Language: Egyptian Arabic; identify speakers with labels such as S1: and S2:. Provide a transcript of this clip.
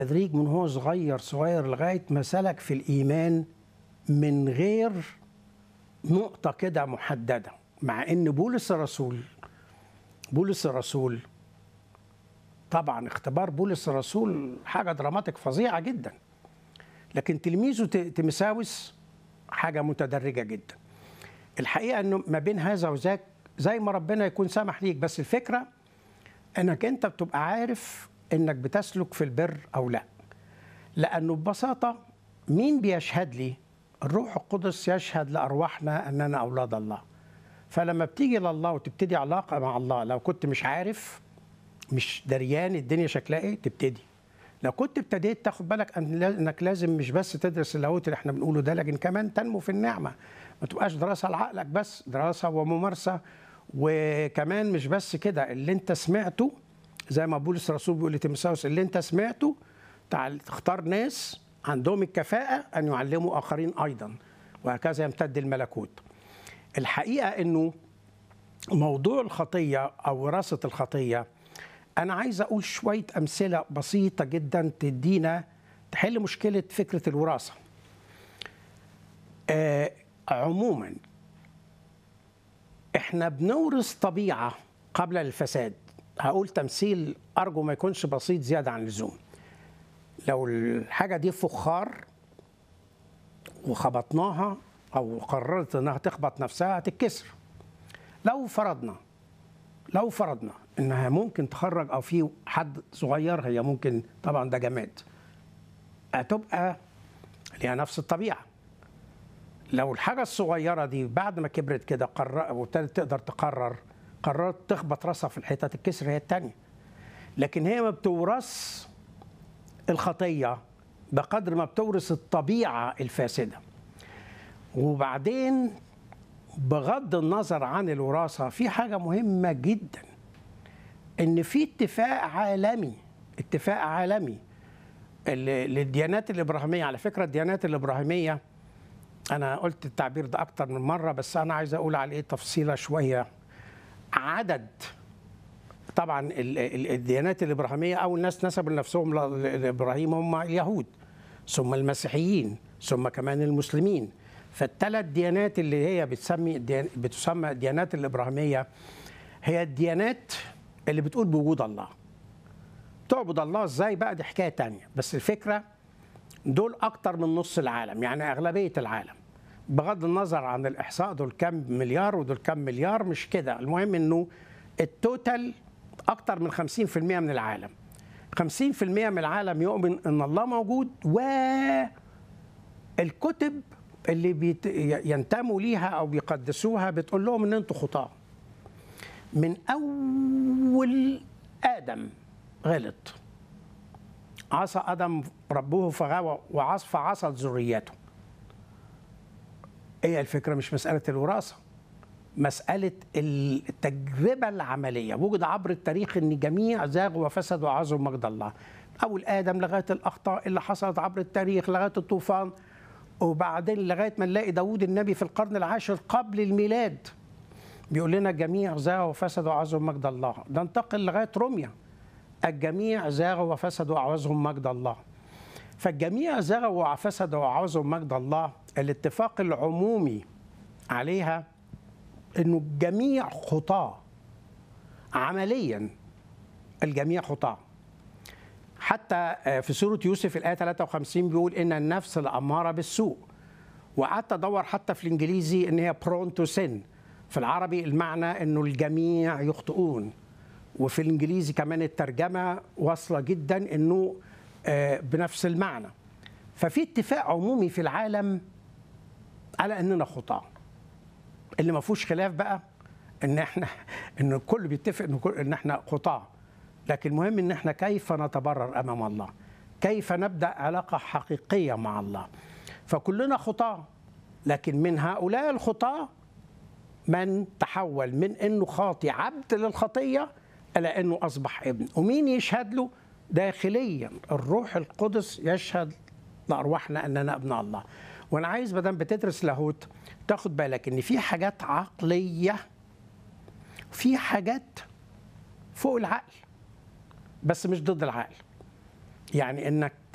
S1: تدريج من هو صغير صغير لغايه ما سلك في الايمان من غير نقطه كده محدده مع ان بولس الرسول بولس الرسول طبعا اختبار بولس الرسول حاجه دراماتيك فظيعه جدا لكن تلميذه ت- تيمساوس حاجه متدرجه جدا الحقيقه انه ما بين هذا وذاك زي ما ربنا يكون سامح ليك بس الفكره انك انت بتبقى عارف انك بتسلك في البر او لا لانه ببساطه مين بيشهد لي الروح القدس يشهد لارواحنا اننا اولاد الله فلما بتيجي لله وتبتدي علاقه مع الله لو كنت مش عارف مش دريان الدنيا شكلها ايه تبتدي لو كنت ابتديت تاخد بالك أن- انك لازم مش بس تدرس اللاهوت اللي احنا بنقوله ده لكن كمان تنمو في النعمه ما تبقاش دراسه لعقلك بس دراسه وممارسه وكمان مش بس كده اللي انت سمعته زي ما بولس الرسول بيقول لتيموثاوس اللي انت سمعته تعال تختار ناس عندهم الكفاءه ان يعلموا اخرين ايضا وهكذا يمتد الملكوت الحقيقه انه موضوع الخطيه او وراثه الخطيه انا عايز اقول شويه امثله بسيطه جدا تدينا تحل مشكله فكره الوراثه آه عموما احنا بنورث طبيعه قبل الفساد هقول تمثيل ارجو ما يكونش بسيط زياده عن اللزوم لو الحاجه دي فخار وخبطناها او قررت انها تخبط نفسها هتتكسر لو فرضنا لو فرضنا انها ممكن تخرج او في حد صغير هي ممكن طبعا ده جماد هتبقى ليها نفس الطبيعه لو الحاجه الصغيره دي بعد ما كبرت كده قرر وابتدت تقدر تقرر قررت تخبط راسها في الحيطه تتكسر هي الثانيه لكن هي ما بتورث الخطيه بقدر ما بتورث الطبيعه الفاسده وبعدين بغض النظر عن الوراثه في حاجه مهمه جدا ان في اتفاق عالمي اتفاق عالمي ال- للديانات الابراهيميه على فكره الديانات الابراهيميه انا قلت التعبير ده اكتر من مره بس انا عايز اقول عليه تفصيله شويه عدد طبعا ال- ال- الديانات الابراهيميه اول ناس نسبوا لنفسهم ل- لابراهيم هم اليهود ثم المسيحيين ثم كمان المسلمين فالثلاث ديانات اللي هي بتسمي الديان- بتسمى الديانات الابراهيميه هي الديانات اللي بتقول بوجود الله تعبد الله ازاي بقى دي حكايه تانية بس الفكره دول اكتر من نص العالم يعني اغلبيه العالم بغض النظر عن الاحصاء دول كام مليار ودول كام مليار مش كده المهم انه التوتال اكتر من 50% من العالم 50% من العالم يؤمن ان الله موجود والكتب اللي بيت ينتموا ليها او بيقدسوها بتقول لهم ان انتوا خطاه من اول ادم غلط عصى ادم ربه فغوى وعصى فعصت ذريته هي الفكره مش مساله الوراثه مساله التجربه العمليه وجد عبر التاريخ ان جميع زاغوا وفسدوا وعظوا مجد الله اول ادم لغايه الاخطاء اللي حصلت عبر التاريخ لغايه الطوفان وبعدين لغايه ما نلاقي داوود النبي في القرن العاشر قبل الميلاد بيقول لنا الجميع زاغوا وفسدوا وعظوا مجد الله ده انتقل لغايه روميا الجميع زاغوا وفسدوا وعوزهم مجد الله فالجميع زاغوا وفسدوا وعوزهم مجد الله الاتفاق العمومي عليها انه الجميع خطاه عمليا الجميع خطاه حتى في سورة يوسف الآية 53 بيقول إن النفس الأمارة بالسوء وقعدت أدور حتى في الإنجليزي إن هي برون تو سن في العربي المعنى إنه الجميع يخطئون وفي الإنجليزي كمان الترجمة واصلة جدا إنه آه، بنفس المعنى ففي اتفاق عمومي في العالم على إننا خطاه اللي ما فيهوش خلاف بقى ان احنا ان الكل بيتفق ان كل- ان احنا خطاه لكن المهم ان احنا كيف نتبرر امام الله كيف نبدا علاقه حقيقيه مع الله فكلنا خطاه لكن من هؤلاء الخطاه من تحول من انه خاطي عبد للخطيه الى انه اصبح ابن ومين يشهد له داخليا الروح القدس يشهد لارواحنا اننا ابناء الله وانا عايز مدام بتدرس لاهوت تاخد بالك ان في حاجات عقليه في حاجات فوق العقل بس مش ضد العقل يعني انك